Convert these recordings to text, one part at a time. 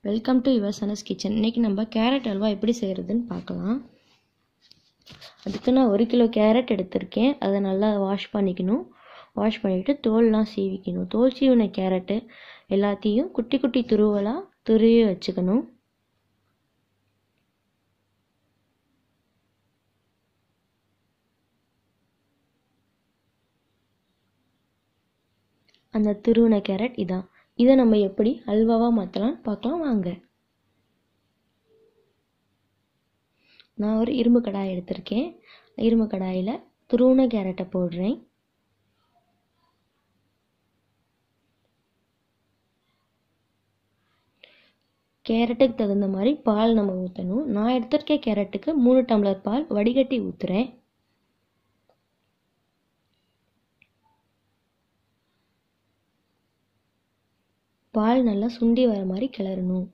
welcome to your Sanas kitchen இன்றைக்கி நம்ம carrot halwa எப்படி செய்கிறதுன்னு பார்க்கலாம் அதுக்கு நான் ஒரு கிலோ கேரட் எடுத்திருக்கேன் அதை நல்லா வாஷ் பண்ணிக்கணும் வாஷ் பண்ணிவிட்டு தோல்லாம் சீவிக்கணும் தோல் சீவின கேரட்டு எல்லாத்தையும் குட்டி குட்டி துருவலாக துருவி வச்சுக்கணும் அந்த துருவின கேரட் இதான் இதை நம்ம எப்படி அல்வாவாக மாற்றலாம் பார்க்கலாம் வாங்க நான் ஒரு இரும்பு கடாய் எடுத்திருக்கேன் இரும்பு கடாயில் துருவின கேரட்டை போடுறேன் கேரட்டுக்கு தகுந்த மாதிரி பால் நம்ம ஊற்றணும் நான் எடுத்திருக்க கேரட்டுக்கு மூணு டம்ளர் பால் வடிகட்டி ஊற்றுறேன் பால் நல்லா சுண்டி வர மாதிரி கிளறணும்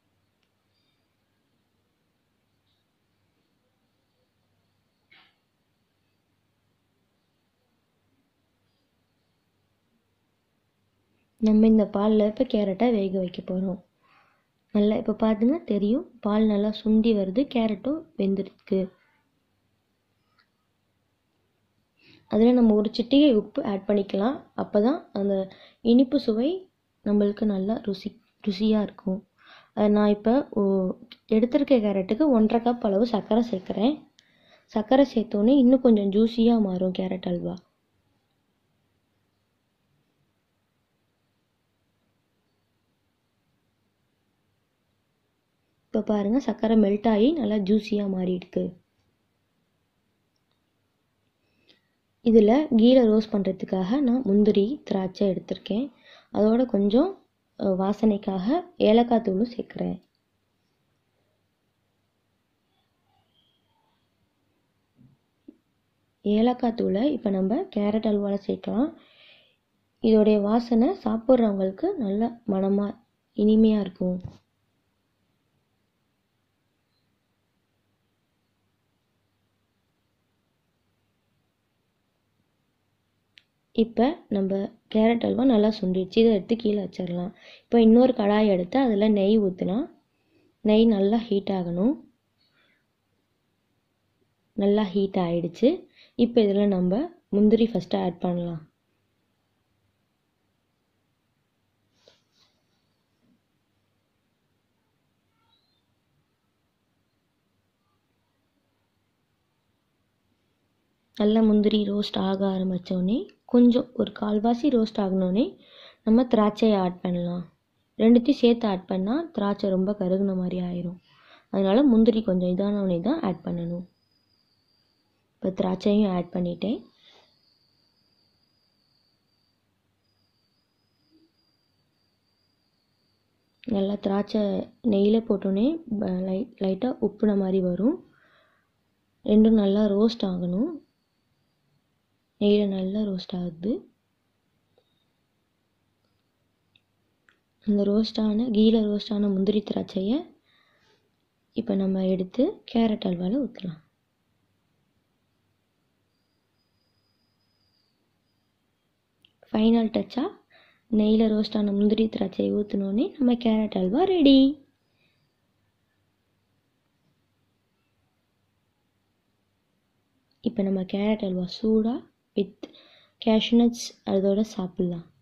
நம்ம இந்த பாலில் இப்போ கேரட்டை வேக வைக்க போகிறோம் நல்லா இப்போ பார்த்துங்க தெரியும் பால் நல்லா சுண்டி வருது கேரட்டும் வெந்திருக்கு அதில் நம்ம ஒரு சிட்டிகை உப்பு ஆட் பண்ணிக்கலாம் அப்போ தான் அந்த இனிப்பு சுவை நம்மளுக்கு நல்லா ருசி ருசியாக இருக்கும் நான் இப்போ எடுத்திருக்க கேரட்டுக்கு ஒன்றரை கப் அளவு சர்க்கரை சேர்க்குறேன் சர்க்கரை சேர்த்தோன்னே இன்னும் கொஞ்சம் ஜூஸியாக மாறும் கேரட் அல்வா இப்போ பாருங்கள் சர்க்கரை மெல்ட் ஆகி நல்லா ஜூஸியாக மாறிடுக்கு இதில் கீழே ரோஸ்ட் பண்ணுறதுக்காக நான் முந்திரி திராட்சை எடுத்திருக்கேன் அதோட கொஞ்சம் வாசனைக்காக ஏலக்காய் தூளும் சேர்க்குறேன் ஏலக்காய் தூளை இப்போ நம்ம கேரட் அல்வாவில் சேர்க்கலாம் இதோடைய வாசனை சாப்பிட்றவங்களுக்கு நல்ல மனமாக இனிமையாக இருக்கும் இப்போ நம்ம கேரட் அல்வா நல்லா சுண்டிடுச்சு இதை எடுத்து கீழே வச்சிடலாம் இப்போ இன்னொரு கடாய் எடுத்து அதில் நெய் ஊற்றினா நெய் நல்லா ஹீட் ஆகணும் நல்லா ஹீட் ஆகிடுச்சு இப்போ இதில் நம்ம முந்திரி ஃபஸ்ட்டு ஆட் பண்ணலாம் நல்லா முந்திரி ரோஸ்ட் ஆக ஆரம்பித்தோடனே கொஞ்சம் ஒரு கால்வாசி ரோஸ்ட் ஆகினோடனே நம்ம திராட்சையை ஆட் பண்ணலாம் ரெண்டுத்தையும் சேர்த்து ஆட் பண்ணால் திராட்சை ரொம்ப கருகுன மாதிரி ஆயிரும் அதனால் முந்திரி கொஞ்சம் இதானோடனே தான் ஆட் பண்ணணும் இப்போ திராட்சையும் ஆட் பண்ணிட்டேன் நல்லா திராட்சை நெய்யில் போட்டோன்னே லைட் லைட்டாக உப்புன மாதிரி வரும் ரெண்டும் நல்லா ரோஸ்ட் ஆகணும் நெய்யில் நல்லா ரோஸ்ட் ஆகுது அந்த ரோஸ்டான கீழே ரோஸ்டான முந்திரி திராட்சையை இப்போ நம்ம எடுத்து கேரட் அல்வாவில் ஊற்றலாம் ஃபைனல் டச்சாக நெய்யில் ரோஸ்டான முந்திரி திராட்சையை ஊற்றினோடனே நம்ம கேரட் அல்வா ரெடி இப்போ நம்ம கேரட் அல்வா சூடாக வித் கேஷ்நட்ஸ் அதோட சாப்பிட்லாம்